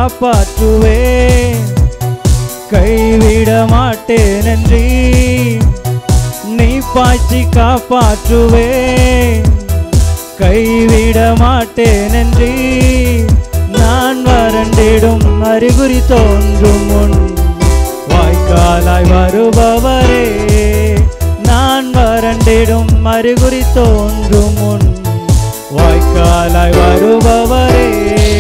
காப்பாற்றுவேன் கைவிட மாட்டேன் என்றீ நீ பாய்ச்சி காப்பாற்றுவேன் கைவிட மாட்டேன் என்றீ நான் வறண்டிடும் அறிகுறி தோன்றும் முன் வாய்க்காலாய் வருபவரே நான் வறண்டிடும் அறிகுறி தோன்றும் முன் வாய்க்காலாய் வருபவரே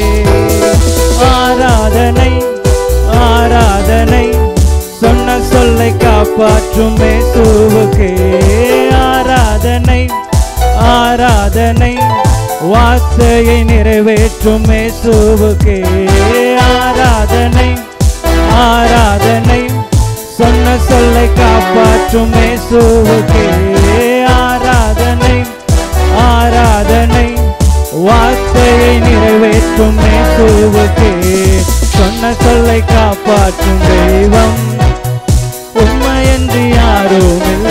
ஆராதனை ஆராதனை சொன்ன சொல்லை காப்பாற்றும் மேசுவுக்கே ஆராதனை ஆராதனை வார்த்தையை நிறைவேற்றும் மேசுவுக்கே ஆராதனை ஆராதனை சொன்ன சொல்லை காப்பாற்றும் மேசுவுக்கே ஆராதனை ஆராதனை வார்த்தையை நிறைவேற்றும் மேசுவுக்கே சொன்ன சொல்லை காப்பாற்றும் தெய்வம் உண்மையன்று யாரும் இல்ல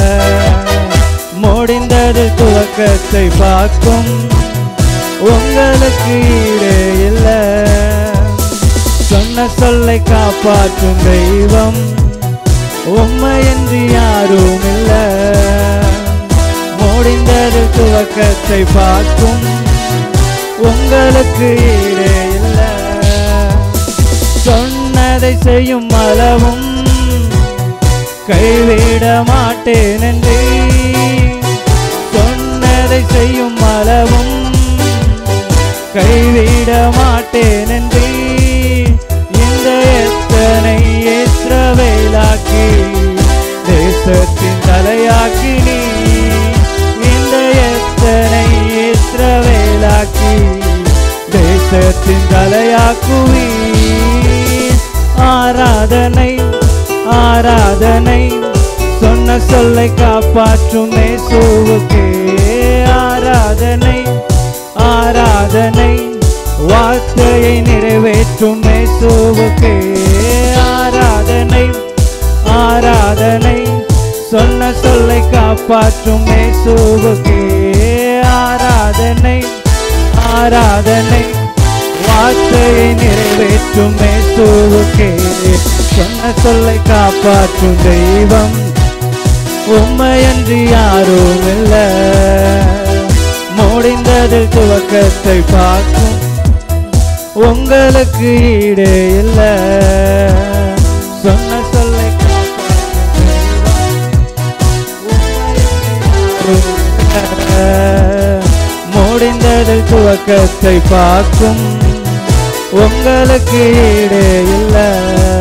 முடிந்தது துவக்கத்தை பார்க்கும் உங்களுக்கு ஈடே இல்ல சொன்ன சொல்லை காப்பாற்றும் தெய்வம் உண்மையன்று யாரும் இல்ல முடிந்தது துவக்கத்தை பார்க்கும் உங்களுக்கு ஈடே இல்ல சொன்னதை செய்யும் அளவும் கைவிட மாட்டேன் என்றே சொன்னதை செய்யும் அளவும் கைவிட மாட்டேன் என்றே இந்த எத்தனை ஏற்றவேலாக்கி தேசத்தின் தலையாக்கி நீ இந்த எத்தனை ஏற்றவேலாக்கி தேசத்தின் தலையாக்குவி ஆராதனை ஆராதனை சொன்ன சொல்லை காப்பாற்றும் மேசுவுக்கே ஆராதனை ஆராதனை வார்த்தையை நிறைவேற்றும் மேசுவுக்கே ஆராதனை ஆராதனை சொன்ன சொல்லை காப்பாற்றும் மேசுவுக்கே ஆராதனை ஆராதனை வார்த்தையை நிறைவேற்றும் மேசுவுக்கே சொன்ன சொல்லை காப்பாற்றும் தெய்வம் உண்மையன்றி யாரும் இல்ல முடிந்தது துவக்கத்தை பார்க்கும் உங்களுக்கு ஈடே இல்ல சொன்ன சொல்லை காப்பாற்றும் தெய்வம் உண்மையன்றி யாரும் இல்ல. முடிந்தது துவக்கத்தை பார்க்கும் உங்களுக்கு ஈடே இல்ல